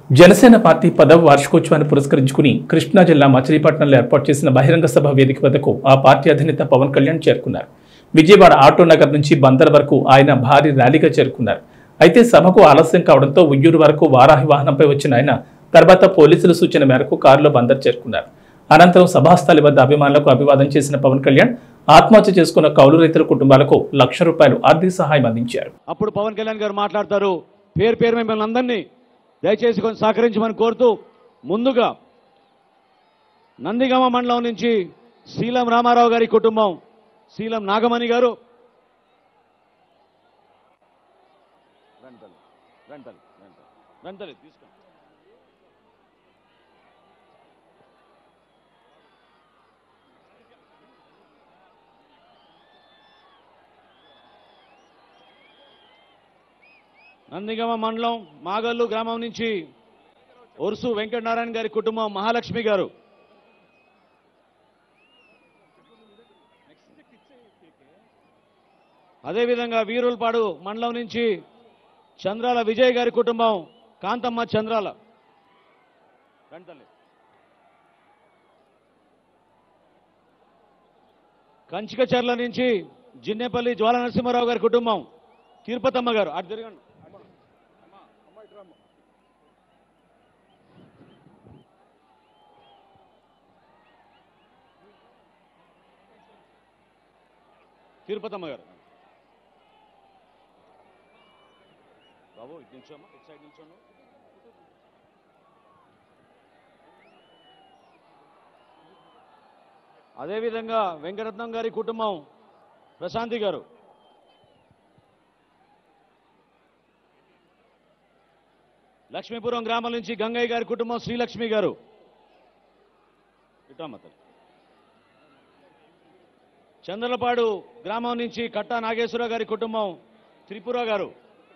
Janasena party పదవ వార్షికోత్సవాన్ని పురస్కరించుకుని కృష్ణా జిల్లా మచిలీపట్నంలో ఏర్పాటు చేసిన బహిరంగ సభ వేదిక వద్దకు ఆ పార్టీ అధినేత పవన్ కళ్యాణ్ చేరుకున్నారు విజయవాడ ఆటో నగర్ నుంచి బందర్ వరకు ఆయన భారీ ర్యాలీగా చేరుకున్నారు అయితే సభకు ఆలస్యం కావడంతో ఉయ్యూరు వరకు వారాహి వాహనంపై వచ్చిన ఆయన తర్వాత పోలీసుల సూచన మేరకు కారులో బందర్ చేరుకున్నారు అనంతరం సభాస్థలి వద్ద అభిమానులకు అభివాదం చేసిన పవన్ కళ్యాణ్ ఆత్మహత్య చేసుకున్న కౌలు రైతుల కుటుంబాలకు లక్ష రూపాయలు ఆర్థిక సహాయం అందించారు అప్పుడు పవన్ కళ్యాణ్ గారు మాట్లాడతారు పేరు పేరు మిమ్మల్ని అందరినీ దయచేసి కొంచెం సహకరించమని కోరుతూ ముందుగా నందిగామ మండలం నుంచి శీలం రామారావు గారి కుటుంబం శీలం నాగమణి గారు రంటలి రంటలి రంటలి రంటలి తీసుకో నందిగమ మండలం మాగల్లు గ్రామం నుంచి ఒరుసు వెంకటనారాయణ గారి కుటుంబం మహాలక్ష్మి గారు అదేవిధంగా వీరులపాడు మండలం నుంచి చంద్రాల విజయ్ గారి కుటుంబం కాంతమ్మ చంద్రాల రండి తల్లి. కంచికచర్ల నుంచి జిన్నేపల్లి జ్వాల నరసింహారావు గారి కుటుంబం తిరుపతమ్మ గారు అటు తిరగండి తిరుపతమ్మ గారు బాబు ఇటు నిల్చోమ్మా ఇటు సైడ్ నిల్చోను అదేవిధంగా వెంకటరత్నం గారి కుటుంబం ప్రశాంతి గారు లక్ష్మీపురం గ్రామం నుంచి గంగయ్య గారి కుటుంబం శ్రీలక్ష్మి గారు ఇటమ్మ తల్లి. చంద్రలపాడు గ్రామం నుంచి కట్టా నాగేశ్వరరావు గారి కుటుంబం త్రిపుర గారు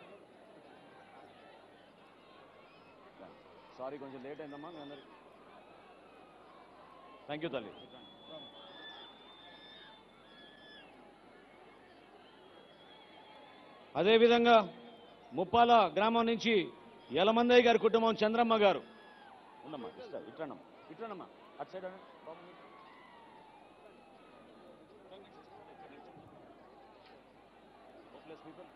సారీ కొంచెం లేట్ అయిందమ్మా మీ అందరికి థ్యాంక్ యూ తల్లి అదేవిధంగా ముప్పాల గ్రామం నుంచి యలమందయ్య గారి కుటుంబం చంద్రమ్మ గారు ఉండమ్మా ఇట్లా ఇట్లనమ్మా ఇట్లనమ్మా అటు సైడ్ అనండి. బాబు మీరు. Hopeless people.